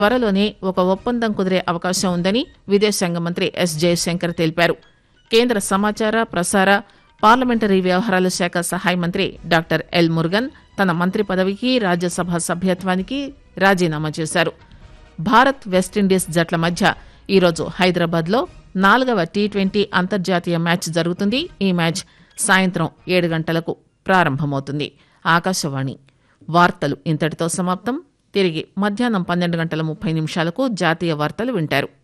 త్వరలోనే ఒక ఒప్పందం కుదిరే అవకాశం ఉందని విదేశాంగ మంత్రి ఎస్ జయశంకర్ తెలిపారు కేంద్ర సమాచార ప్రసార పార్లమెంటరీ వ్యవహారాల శాఖ సహాయ మంత్రి డాక్టర్ ఎల్ మురుగన్ తన మంత్రి పదవికి రాజ్యసభ సభ్యత్వానికి రాజీనామా చేశారు భారత్ వెస్టిండీస్ జట్ల మధ్య ఈరోజు హైదరాబాద్లో నాలుగవ టీ ట్వంటీ అంతర్జాతీయ మ్యాచ్ జరుగుతుంది ఈ మ్యాచ్ సాయంత్రం ఏడు గంటలకు ప్రారంభమవుతుంది ఆకాశవాణి వార్తలు ఇంతటితో సమాప్తం తిరిగి మధ్యాహ్నం పన్నెండు గంటల ముప్పై నిమిషాలకు జాతీయ వార్తలు వింటారు